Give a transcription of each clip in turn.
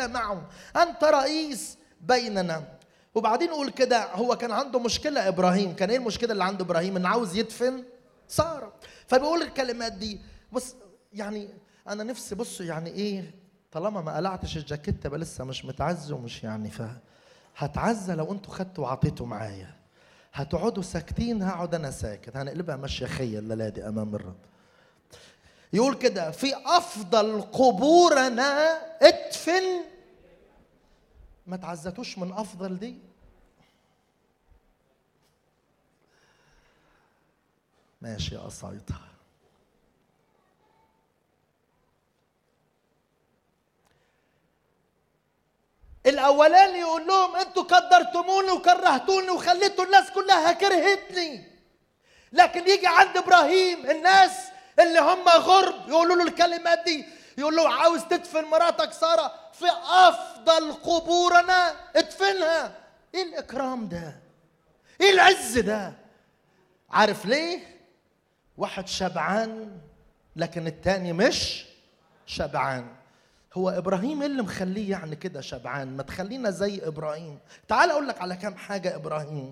معه انت رئيس بيننا وبعدين يقول كده هو كان عنده مشكله ابراهيم كان ايه المشكله اللي عند ابراهيم انه عاوز يدفن ساره فبيقول الكلمات دي بص يعني انا نفسي بصوا يعني ايه طالما ما قلعتش الجاكيت يبقى لسه مش متعز ومش يعني ف هتعزى لو انتوا خدتوا وعطيتوا معايا هتقعدوا ساكتين هقعد انا ساكت هنقلبها ماشيه خيه الليله دي امام الرب يقول كده في افضل قبورنا ادفن ما تعزتوش من افضل دي ماشي يا قصايطه الاولاني يقول لهم انتوا قدرتموني وكرهتوني وخليتوا الناس كلها كرهتني لكن يجي عند ابراهيم الناس اللي هم غرب يقولوا له الكلمات دي يقول له عاوز تدفن مراتك ساره في افضل قبورنا ادفنها ايه الاكرام ده ايه العز ده عارف ليه واحد شبعان لكن التاني مش شبعان هو ابراهيم إيه اللي مخليه يعني كده شبعان ما تخلينا زي ابراهيم تعال اقول لك على كام حاجه ابراهيم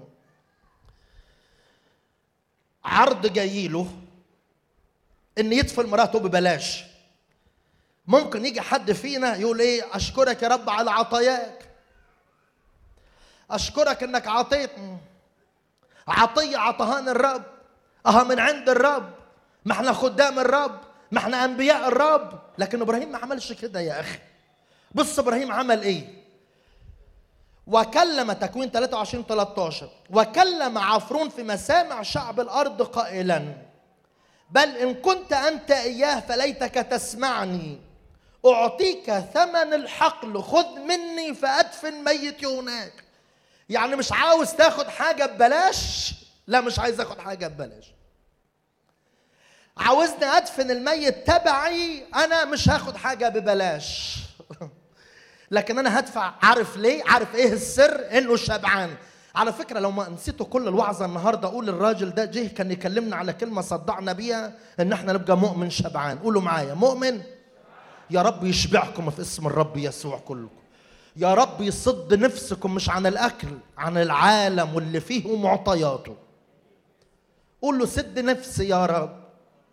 عرض جاي له ان يدفن مراته ببلاش ممكن يجي حد فينا يقول ايه اشكرك يا رب على عطاياك اشكرك انك عطيتني عطيه عطهان الرب اها من عند الرب ما احنا خدام الرب ما احنا انبياء الرب لكن ابراهيم ما عملش كده يا اخي بص ابراهيم عمل ايه وكلم تكوين 23 13 وكلم عفرون في مسامع شعب الارض قائلا بل ان كنت انت اياه فليتك تسمعني اعطيك ثمن الحقل خذ مني فادفن ميتي هناك يعني مش عاوز تاخد حاجه ببلاش لا مش عايز اخد حاجه ببلاش عاوزني ادفن الميت تبعي انا مش هاخد حاجه ببلاش لكن انا هدفع عارف ليه عارف ايه السر انه شبعان على فكره لو ما نسيتوا كل الوعظه النهارده اقول الراجل ده جه كان يكلمنا على كلمه صدعنا بيها ان احنا نبقى مؤمن شبعان قولوا معايا مؤمن يا رب يشبعكم في اسم الرب يسوع كلكم يا رب يصد نفسكم مش عن الاكل عن العالم واللي فيه ومعطياته قول له سد نفسي يا رب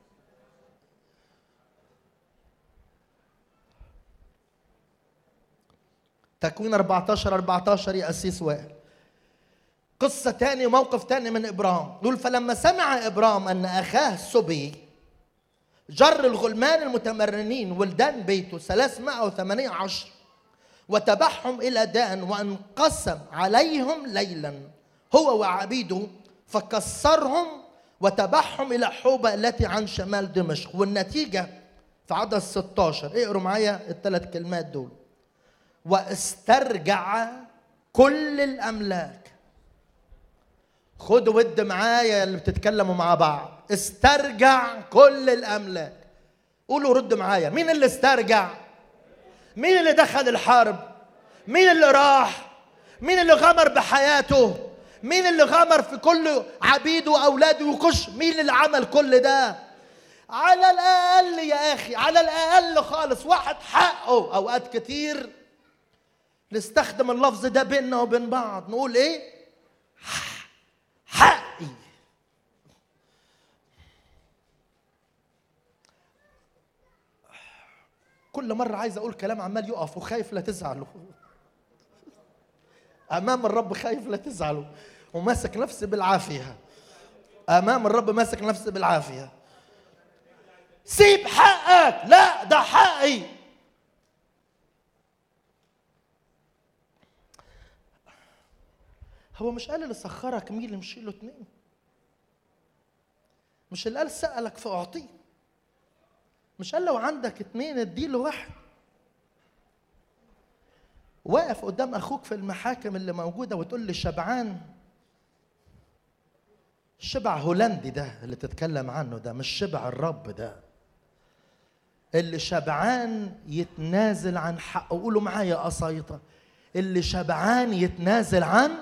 تكوين 14 14 يا أسيس وائل قصة تاني موقف تاني من إبرام يقول فلما سمع إبرام أن أخاه سبي جر الغلمان المتمرنين ولدان بيته 318 وتبعهم إلى دان وانقسم عليهم ليلا هو وعبيده فكسرهم وتبعهم إلى حوبة التي عن شمال دمشق والنتيجة في عدد 16 اقروا معايا الثلاث كلمات دول واسترجع كل الاملاك خد ود معايا اللي بتتكلموا مع بعض استرجع كل الاملاك قولوا رد معايا مين اللي استرجع مين اللي دخل الحرب مين اللي راح مين اللي غمر بحياته مين اللي غمر في كل عبيده واولاده ويخش مين اللي عمل كل ده على الاقل يا اخي على الاقل خالص واحد حقه اوقات كتير نستخدم اللفظ ده بيننا وبين بعض نقول ايه حقي كل مرة عايز أقول كلام عمال يقف وخايف لا تزعلوا أمام الرب خايف لا تزعلوا وماسك نفسي بالعافية أمام الرب ماسك نفسي بالعافية سيب حقك لا ده حقي هو مش قال اللي سخرك ميل مشي له اتنين مش اللي قال سألك فأعطيه مش قال لو عندك اتنين اديله واحد واقف قدام اخوك في المحاكم اللي موجوده وتقول لي شبعان شبع هولندي ده اللي تتكلم عنه ده مش شبع الرب ده اللي شبعان يتنازل عن حقه قولوا معايا قصايطه اللي شبعان يتنازل عن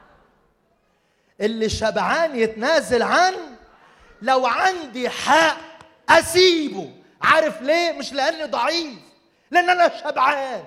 اللي شبعان يتنازل عن لو عندي حق اسيبه عارف ليه مش لاني ضعيف لان انا شبعان